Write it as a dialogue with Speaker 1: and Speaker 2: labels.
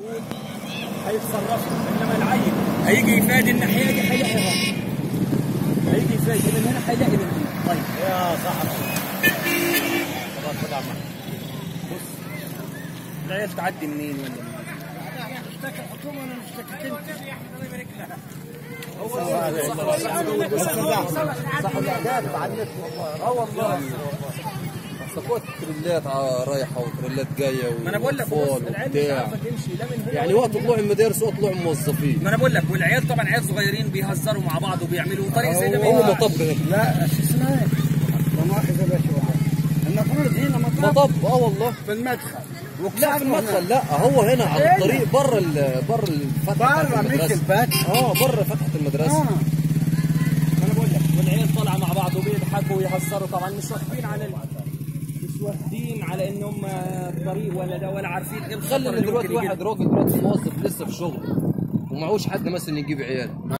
Speaker 1: طول هيتصرفوا انما العيل هيجي يفادي الناحيه دي هيلاقي غلط هيجي يفادي من هنا هيلاقي من هنا طيب
Speaker 2: يا صاحبي خلاص خد عمك
Speaker 1: بص العيال تعدي منين ولا منين
Speaker 2: اشتكى الحكومه انا اشتكيت انت
Speaker 3: صح الاعداد على النت والله اه والله سقوط تريلات ع- رايحه وتريلات جايه
Speaker 1: ما انا بقول لك بص
Speaker 3: وأطفال
Speaker 1: العيال مش
Speaker 3: وبتاع
Speaker 1: عارفه تمشي لا من هنا
Speaker 3: يعني
Speaker 1: ولا
Speaker 3: وقت
Speaker 1: من
Speaker 3: طلوع المدارس وقت طلوع الموظفين
Speaker 1: ما انا بقول لك والعيال طبعا عيال صغيرين بيهزروا مع بعض وبيعملوا طريق زي ده ما
Speaker 3: هو
Speaker 1: ينفعش.
Speaker 3: مطب هنا
Speaker 2: لا شو اسمه لا مؤاخذه يا باشا والله. المفروض هنا مطب
Speaker 3: مطب اه والله
Speaker 2: في المدخل
Speaker 3: لا في المدخل لا هو هنا على الطريق بره ال- بره الفتحه
Speaker 2: بره
Speaker 3: بتاعت
Speaker 2: مش
Speaker 3: المدرسه
Speaker 2: الفتح
Speaker 3: اه بره فتحه المدرسه
Speaker 2: اه
Speaker 1: انا بقول لك والعيال طالعه مع بعض وبيضحكوا ويهزروا طبعا مش واخدين على ال... مش واخدين على ان هم طريق ولا ده ولا عارفين ايه الخطر
Speaker 3: خلي
Speaker 1: اللي
Speaker 3: ان دلوقتي
Speaker 1: ممكن يجي
Speaker 3: واحد راجل دلوقتي موظف لسه في شغله ومعهوش حد مثلا يجيب عيال